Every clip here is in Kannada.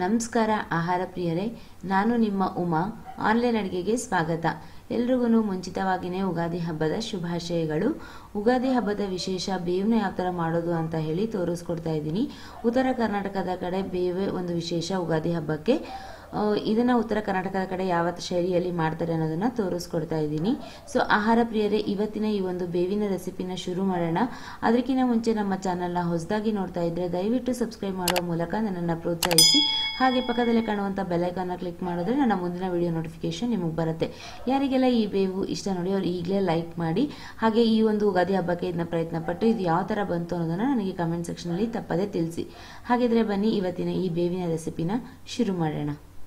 ನಮಸ್ಕಾರ ಆಹಾರ ಪ್ರಿಯರೇ ನಾನು ನಿಮ್ಮ ಉಮಾ ಆನ್ಲೈನ್ ಅಡುಗೆಗೆ ಸ್ವಾಗತ ಎಲ್ರಿಗೂ ಮುಂಚಿತವಾಗಿಯೇ ಉಗಾದಿ ಹಬ್ಬದ ಶುಭಾಶಯಗಳು ಉಗಾದಿ ಹಬ್ಬದ ವಿಶೇಷ ಬೇವನ್ನ ಯಾವ ಥರ ಮಾಡೋದು ಅಂತ ಹೇಳಿ ತೋರಿಸ್ಕೊಡ್ತಾ ಇದ್ದೀನಿ ಉತ್ತರ ಕರ್ನಾಟಕದ ಕಡೆ ಬೇವೆ ಒಂದು ವಿಶೇಷ ಉಗಾದಿ ಹಬ್ಬಕ್ಕೆ ಆ, ಇದನ್ನ ಉತ್ತರ ಕರ್ನಾಟಕದ ಕಡೆ ಯಾವ ಶೈಲಿಯಲ್ಲಿ ಮಾಡ್ತಾರೆ ಅನ್ನೋದನ್ನ ತೋರಿಸ್ಕೊಡ್ತಾ ಇದ್ದೀನಿ ಸೊ ಆಹಾರ ಪ್ರಿಯರೇ ಇವತ್ತಿನ ಈ ಒಂದು ಬೇವಿನ ರೆಸಿಪಿನ ಶುರು ಮಾಡೋಣ ಅದಕ್ಕಿಂತ ಮುಂಚೆ ನಮ್ಮ ಚಾನಲ್ನ ಹೊಸದಾಗಿ ನೋಡ್ತಾ ಇದ್ರೆ ದಯವಿಟ್ಟು ಸಬ್ಸ್ಕ್ರೈಬ್ ಮಾಡುವ ಮೂಲಕ ನನ್ನನ್ನು ಪ್ರೋತ್ಸಾಹಿಸಿ ಹಾಗೆ ಪಕ್ಕದಲ್ಲೇ ಕಾಣುವಂಥ ಬೆಲೈಕನ್ನ ಕ್ಲಿಕ್ ಮಾಡಿದ್ರೆ ನನ್ನ ಮುಂದಿನ ವಿಡಿಯೋ ನೋಟಿಫಿಕೇಶನ್ ನಿಮಗೆ ಬರುತ್ತೆ ಯಾರಿಗೆಲ್ಲ ಈ ಬೇವು ಇಷ್ಟ ನೋಡಿ ಅವ್ರು ಈಗಲೇ ಲೈಕ್ ಮಾಡಿ ಹಾಗೆ ಈ ಒಂದು ಉಗಾದಿ ಹಬ್ಬಕ್ಕೆ ಇದನ್ನ ಪ್ರಯತ್ನ ಪಟ್ಟು ಇದು ಯಾವ ಥರ ಬಂತು ಅನ್ನೋದನ್ನ ನನಗೆ ಕಮೆಂಟ್ ಸೆಕ್ಷನಲ್ಲಿ ತಪ್ಪದೇ ತಿಳಿಸಿ ಹಾಗಿದ್ರೆ ಬನ್ನಿ ಇವತ್ತಿನ ಈ ಬೇವಿನ ರೆಸಿಪಿನ ಶುರು ಮಾಡೋಣ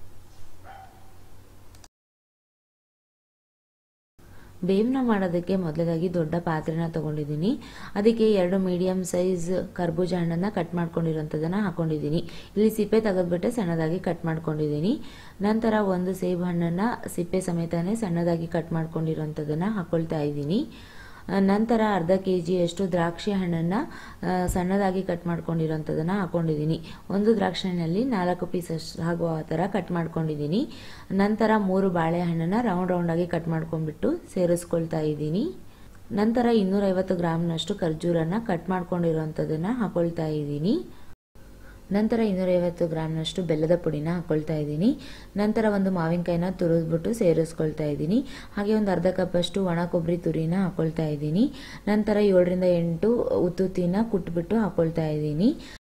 ಬೇವನ್ನ ಮಾಡೋದಕ್ಕೆ ಮೊದಲದಾಗಿ ದೊಡ್ಡ ಪಾತ್ರೆನ ತಗೊಂಡಿದ್ದೀನಿ ಅದಕ್ಕೆ ಎರಡು ಮೀಡಿಯಂ ಸೈಜ್ ಕರ್ಬೂಜ ಹಣ್ಣನ್ನು ಕಟ್ ಮಾಡ್ಕೊಂಡಿರೋಂಥದ್ದನ್ನು ಹಾಕೊಂಡಿದ್ದೀನಿ ಇಲ್ಲಿ ಸಿಪ್ಪೆ ತೆಗೆದ್ಬಿಟ್ಟೆ ಸಣ್ಣದಾಗಿ ಕಟ್ ಮಾಡ್ಕೊಂಡಿದ್ದೀನಿ ನಂತರ ಒಂದು ಸೇಬು ಹಣ್ಣನ್ನು ಸಿಪ್ಪೆ ಸಮೇತನೇ ಸಣ್ಣದಾಗಿ ಕಟ್ ಮಾಡ್ಕೊಂಡಿರೋಂಥದ್ದನ್ನು ಹಾಕೊಳ್ತಾ ಇದ್ದೀನಿ ನಂತರ ಅರ್ಧ ಕೆ ಜಿಯಷ್ಟು ದ್ರಾಕ್ಷಿ ಹಣ್ಣನ್ನು ಸಣ್ಣದಾಗಿ ಕಟ್ ಮಾಡ್ಕೊಂಡಿರೋಂಥದ್ದನ್ನು ಹಾಕೊಂಡಿದ್ದೀನಿ ಒಂದು ದ್ರಾಕ್ಷಿ ಹಣ್ಣಲ್ಲಿ ನಾಲ್ಕು ಪೀಸ್ ಅಷ್ಟು ಆಗುವ ಥರ ಕಟ್ ಮಾಡ್ಕೊಂಡಿದ್ದೀನಿ ನಂತರ ಮೂರು ಬಾಳೆಹಣ್ಣನ್ನು ರೌಂಡ್ ರೌಂಡಾಗಿ ಕಟ್ ಮಾಡ್ಕೊಂಡ್ಬಿಟ್ಟು ಸೇರಿಸ್ಕೊಳ್ತಾ ಇದ್ದೀನಿ ನಂತರ ಇನ್ನೂರೈವತ್ತು ಗ್ರಾಮ್ನಷ್ಟು ಖರ್ಜೂರನ್ನ ಕಟ್ ಮಾಡ್ಕೊಂಡಿರೋಂಥದ್ದನ್ನು ಹಾಕೊಳ್ತಾ ಇದ್ದೀನಿ ನಂತರ ಇನ್ನೂರೈವತ್ತು ಗ್ರಾಮ್ನಷ್ಟು ಬೆಲ್ಲದ ಪುಡಿನ ಹಾಕೊಳ್ತಾ ಇದ್ದೀನಿ ನಂತರ ಒಂದು ಮಾವಿನಕಾಯಿನ ತುರಿದ್ಬಿಟ್ಟು ಸೇರಿಸ್ಕೊಳ್ತಾ ಇದ್ದೀನಿ ಹಾಗೆ ಒಂದು ಅರ್ಧ ಕಪ್ಪಷ್ಟು ಒಣ ಕೊಬ್ಬರಿ ತುರಿನ ಹಾಕೊಳ್ತಾ ಇದ್ದೀನಿ ನಂತರ ಏಳರಿಂದ ಎಂಟು ಉತ್ತುತ್ತಿನ ಕುಟ್ಬಿಟ್ಟು ಹಾಕೊಳ್ತಾ ಇದ್ದೀನಿ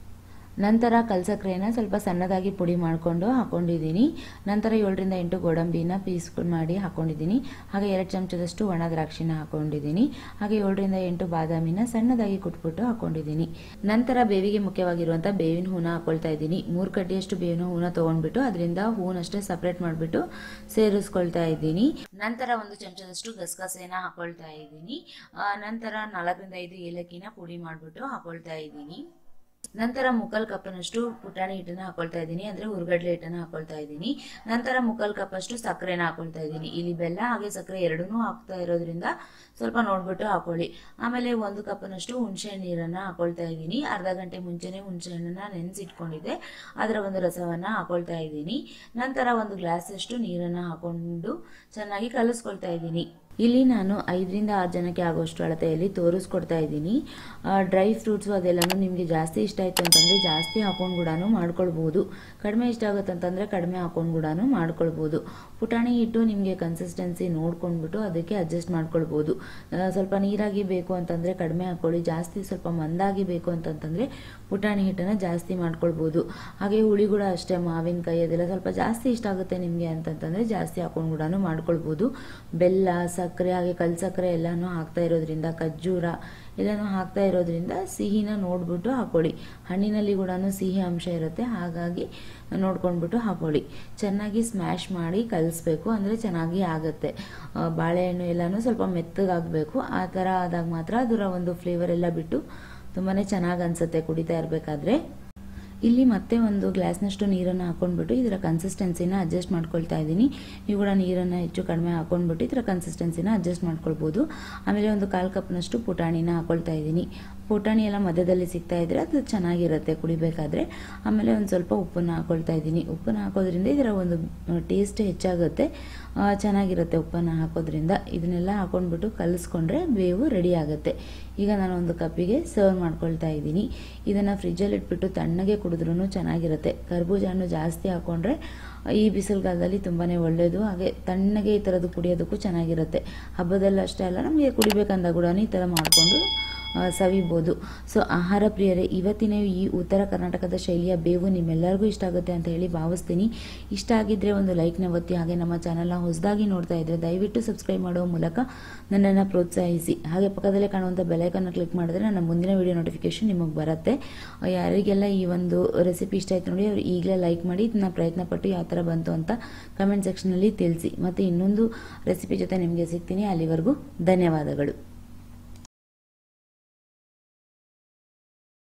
ನಂತರ ಕಲ್ಸಕ್ರೆನ ಸ್ವಲ್ಪ ಸಣ್ಣದಾಗಿ ಪುಡಿ ಮಾಡಿಕೊಂಡು ಹಾಕೊಂಡಿದ್ದೀನಿ ನಂತರ ಏಳರಿಂದ ಎಂಟು ಗೋಡಂಬಿನ ಪೀಸ್ ಮಾಡಿ ಹಾಕೊಂಡಿದ್ದೀನಿ ಹಾಗೆ ಎರಡು ಚಮಚದಷ್ಟು ಒಣ ದ್ರಾಕ್ಷಿನ ಹಾಕೊಂಡಿದ್ದೀನಿ ಹಾಗೆ ಏಳರಿಂದ ಎಂಟು ಬಾದಾಮಿನ ಸಣ್ಣದಾಗಿ ಕುಟ್ಬಿಟ್ಟು ಹಾಕೊಂಡಿದ್ದೀನಿ ನಂತರ ಬೇವಿಗೆ ಮುಖ್ಯವಾಗಿರುವಂಥ ಬೇವಿನ ಹೂನ ಹಾಕೊಳ್ತಾ ಇದ್ದೀನಿ ಮೂರು ಕಡ್ಡಿಯಷ್ಟು ಬೇವಿನ ಹೂನ ತೊಗೊಂಡ್ಬಿಟ್ಟು ಅದರಿಂದ ಹೂನಷ್ಟೇ ಸಪ್ರೇಟ್ ಮಾಡಿಬಿಟ್ಟು ಸೇರಿಸ್ಕೊಳ್ತಾ ಇದ್ದೀನಿ ನಂತರ ಒಂದು ಚಮಚದಷ್ಟು ಗಸಗಸೆನ ಹಾಕೊಳ್ತಾ ಇದ್ದೀನಿ ನಂತರ ನಾಲ್ಕರಿಂದ ಐದು ಏಲಕ್ಕಿನ ಪುಡಿ ಮಾಡಿಬಿಟ್ಟು ಹಾಕೊಳ್ತಾ ಇದ್ದೀನಿ ನಂತರ ಮುಕ್ಕಲ್ ಕಪ್ನಷ್ಟು ಪುಟಾಣಿ ಹಿಟ್ಟನ್ನ ಹಾಕೊಳ್ತಾ ಇದ್ದೀನಿ ಅಂದ್ರೆ ಹುರ್ಗಡ್ಲೆ ಹಿಟ್ಟನ್ನ ಹಾಕೊಳ್ತಾ ಇದ್ದೀನಿ ನಂತರ ಮುಕ್ಕಲ್ ಕಪ್ಪಷ್ಟು ಸಕ್ಕರೆನ ಹಾಕೊಳ್ತಾ ಇದ್ದೀನಿ ಇಲ್ಲಿ ಬೆಲ್ಲ ಹಾಗೆ ಸಕ್ಕರೆ ಎರಡನ್ನೂ ಹಾಕ್ತಾ ಇರೋದ್ರಿಂದ ಸ್ವಲ್ಪ ನೋಡ್ಬಿಟ್ಟು ಹಾಕೊಳ್ಳಿ ಆಮೇಲೆ ಒಂದು ಕಪ್ನಷ್ಟು ಹುಣಸೆ ನೀರನ್ನ ಹಾಕೊಳ್ತಾ ಇದ್ದೀನಿ ಅರ್ಧ ಗಂಟೆ ಮುಂಚೆನೆ ಹುಣಸೆ ಹಣ್ಣನ್ನ ನೆನೆಸಿಟ್ಕೊಂಡಿದ್ದೆ ಅದರ ಒಂದು ರಸವನ್ನ ಹಾಕೊಳ್ತಾ ಇದ್ದೀನಿ ನಂತರ ಒಂದು ಗ್ಲಾಸ್ ಅಷ್ಟು ನೀರನ್ನ ಹಾಕೊಂಡು ಚೆನ್ನಾಗಿ ಕಲಿಸ್ಕೊಳ್ತಾ ಇದ್ದೀನಿ ಇಲ್ಲಿ ನಾನು ಐದರಿಂದ ಆರು ಜನಕ್ಕೆ ಆಗೋಷ್ಟು ಅಳತೆಯಲ್ಲಿ ತೋರಿಸ್ಕೊಡ್ತಾ ಇದ್ದೀನಿ ಡ್ರೈ ಫ್ರೂಟ್ಸು ಅದೆಲ್ಲನೂ ನಿಮಗೆ ಜಾಸ್ತಿ ಇಷ್ಟ ಆಯಿತು ಅಂತಂದರೆ ಜಾಸ್ತಿ ಹಾಕೊಂಡು ಕೂಡ ಮಾಡ್ಕೊಳ್ಬೋದು ಕಡಿಮೆ ಇಷ್ಟ ಆಗುತ್ತೆ ಅಂತಂದರೆ ಕಡಿಮೆ ಹಾಕೊಂಡು ಕೂಡ ಮಾಡ್ಕೊಳ್ಬೋದು ಪುಟಾಣಿ ಹಿಟ್ಟು ನಿಮಗೆ ಕನ್ಸಿಸ್ಟೆನ್ಸಿ ನೋಡ್ಕೊಂಡ್ಬಿಟ್ಟು ಅದಕ್ಕೆ ಅಡ್ಜಸ್ಟ್ ಮಾಡ್ಕೊಳ್ಬೋದು ಸ್ವಲ್ಪ ನೀರಾಗಿ ಬೇಕು ಅಂತಂದರೆ ಕಡಿಮೆ ಹಾಕ್ಕೊಳ್ಳಿ ಜಾಸ್ತಿ ಸ್ವಲ್ಪ ಮಂದಾಗಿ ಬೇಕು ಅಂತಂತಂದರೆ ಪುಟಾಣಿ ಹಿಟ್ಟನ್ನು ಜಾಸ್ತಿ ಮಾಡ್ಕೊಳ್ಬೋದು ಹಾಗೆ ಹುಳಿ ಕೂಡ ಅಷ್ಟೇ ಮಾವಿನಕಾಯಿ ಅದೆಲ್ಲ ಸ್ವಲ್ಪ ಜಾಸ್ತಿ ಇಷ್ಟ ಆಗುತ್ತೆ ನಿಮಗೆ ಅಂತಂತಂದರೆ ಜಾಸ್ತಿ ಹಾಕೊಂಡು ಕೂಡ ಮಾಡ್ಕೊಳ್ಬೋದು ಬೆಲ್ಲ ಸಕ್ಕರೆ ಹಾಗೆ ಕಲ್ ಸಕ್ಕರೆ ಎಲ್ಲನೂ ಹಾಕ್ತಾ ಇರೋದ್ರಿಂದ ಖರ್ಜೂರ ಎಲ್ಲನೂ ಹಾಕ್ತಾ ಇರೋದ್ರಿಂದ ಸಿಹಿನ ನೋಡ್ಬಿಟ್ಟು ಹಾಕೊಳ್ಳಿ ಹಣ್ಣಿನಲ್ಲಿ ಕೂಡ ಸಿಹಿ ಅಂಶ ಇರುತ್ತೆ ಹಾಗಾಗಿ ನೋಡ್ಕೊಂಡ್ಬಿಟ್ಟು ಹಾಕೊಳ್ಳಿ ಚೆನ್ನಾಗಿ ಸ್ಮ್ಯಾಶ್ ಮಾಡಿ ಕಲಿಸ್ಬೇಕು ಅಂದರೆ ಚೆನ್ನಾಗಿ ಆಗುತ್ತೆ ಬಾಳೆಹಣ್ಣು ಎಲ್ಲನೂ ಸ್ವಲ್ಪ ಮೆತ್ತಗಾಗಬೇಕು ಆ ಥರ ಆದಾಗ ಮಾತ್ರ ಅದರ ಒಂದು ಫ್ಲೇವರ್ ಎಲ್ಲ ಬಿಟ್ಟು ತುಂಬಾ ಚೆನ್ನಾಗಿ ಅನಿಸುತ್ತೆ ಕುಡಿತಾ ಇರಬೇಕಾದ್ರೆ ಇಲ್ಲಿ ಮತ್ತೆ ಒಂದು ಗ್ಲಾಸ್ನಷ್ಟು ನೀರನ್ನು ಹಾಕೊಂಡ್ಬಿಟ್ಟು ಇದರ ಕನ್ಸಿಸ್ಟೆನ್ಸಿನ ಅಡ್ಜಸ್ಟ್ ಮಾಡ್ಕೊಳ್ತಾ ಇದ್ದೀನಿ ನೀವು ಕೂಡ ನೀರನ್ನು ಹೆಚ್ಚು ಕಡಿಮೆ ಹಾಕೊಂಡ್ಬಿಟ್ಟು ಇದರ ಕನ್ಸಿಸ್ಟೆನ್ಸಿನ ಅಡ್ಜಸ್ಟ್ ಮಾಡ್ಕೊಳ್ಬೋದು ಆಮೇಲೆ ಒಂದು ಕಾಲು ಕಪ್ನಷ್ಟು ಪುಟಾಣಿನ ಹಾಕೊಳ್ತಾ ಇದ್ದೀನಿ ಪುಟಾಣಿ ಎಲ್ಲ ಮಧ್ಯದಲ್ಲಿ ಸಿಗ್ತಾ ಇದ್ರೆ ಅದು ಚೆನ್ನಾಗಿರುತ್ತೆ ಕುಡಿಬೇಕಾದ್ರೆ ಆಮೇಲೆ ಒಂದು ಸ್ವಲ್ಪ ಉಪ್ಪನ್ನು ಹಾಕೊಳ್ತಾ ಇದ್ದೀನಿ ಉಪ್ಪನ್ನು ಹಾಕೋದ್ರಿಂದ ಇದರ ಒಂದು ಟೇಸ್ಟ್ ಹೆಚ್ಚಾಗುತ್ತೆ ಚೆನ್ನಾಗಿರುತ್ತೆ ಉಪ್ಪನ್ನು ಹಾಕೋದ್ರಿಂದ ಇದನ್ನೆಲ್ಲ ಹಾಕೊಂಡ್ಬಿಟ್ಟು ಕಲಿಸ್ಕೊಂಡ್ರೆ ಬೇವು ರೆಡಿ ಆಗುತ್ತೆ ಈಗ ನಾನು ಒಂದು ಕಪ್ಪಿಗೆ ಸರ್ವ್ ಮಾಡ್ಕೊಳ್ತಾ ಇದ್ದೀನಿ ಇದನ್ನು ಫ್ರಿಜ್ಜಲ್ಲಿ ಇಟ್ಬಿಟ್ಟು ತಣ್ಣಗೆ ಕುಡಿದ್ರೂ ಚೆನ್ನಾಗಿರುತ್ತೆ ಕರ್ಬೂಜ ಹಣ್ಣು ಜಾಸ್ತಿ ಹಾಕೊಂಡ್ರೆ ಈ ಬಿಸಿಲುಗಾಲದಲ್ಲಿ ತುಂಬಾ ಒಳ್ಳೆಯದು ಹಾಗೆ ತಣ್ಣಗೆ ಈ ಥರದ್ದು ಕುಡಿಯೋದಕ್ಕೂ ಚೆನ್ನಾಗಿರುತ್ತೆ ಹಬ್ಬದಲ್ಲಿ ಅಷ್ಟೇ ಅಲ್ಲ ನಮಗೆ ಕುಡಿಬೇಕಂದ ಕೂಡ ಈ ಥರ ಮಾಡಿಕೊಂಡು ಸವಿಬೋದು ಸೊ ಆಹಾರ ಪ್ರಿಯರೇ ಇವತ್ತಿನ ಈ ಉತ್ತರ ಕರ್ನಾಟಕದ ಶೈಲಿಯ ಬೇವು ನಿಮ್ಮೆಲ್ಲರಿಗೂ ಇಷ್ಟ ಆಗುತ್ತೆ ಅಂತ ಹೇಳಿ ಭಾವಿಸ್ತೀನಿ ಇಷ್ಟ ಆಗಿದ್ದರೆ ಒಂದು ಲೈಕ್ನ ಒತ್ತಿ ಹಾಗೆ ನಮ್ಮ ಚಾನಲ್ನ ಹೊಸದಾಗಿ ನೋಡ್ತಾ ಇದ್ದರೆ ದಯವಿಟ್ಟು ಸಬ್ಸ್ಕ್ರೈಬ್ ಮಾಡುವ ಮೂಲಕ ನನ್ನನ್ನು ಪ್ರೋತ್ಸಾಹಿಸಿ ಹಾಗೆ ಪಕ್ಕದಲ್ಲೇ ಕಾಣುವಂಥ ಬೆಲೈಕನ್ನು ಕ್ಲಿಕ್ ಮಾಡಿದ್ರೆ ನನ್ನ ಮುಂದಿನ ವಿಡಿಯೋ ನೋಟಿಫಿಕೇಶನ್ ನಿಮಗೆ ಬರುತ್ತೆ ಯಾರಿಗೆಲ್ಲ ಈ ಒಂದು ರೆಸಿಪಿ ಇಷ್ಟ ಆಯ್ತು ನೋಡಿ ಅವರು ಈಗಲೇ ಲೈಕ್ ಮಾಡಿ ಇದನ್ನ ಪ್ರಯತ್ನ ಪಟ್ಟು ಯಾವ ಥರ ಬಂತು ಅಂತ ಕಮೆಂಟ್ ಸೆಕ್ಷನಲ್ಲಿ ತಿಳಿಸಿ ಮತ್ತು ಇನ್ನೊಂದು ರೆಸಿಪಿ ಜೊತೆ ನಿಮಗೆ ಸಿಗ್ತೀನಿ ಅಲ್ಲಿವರೆಗೂ ಧನ್ಯವಾದಗಳು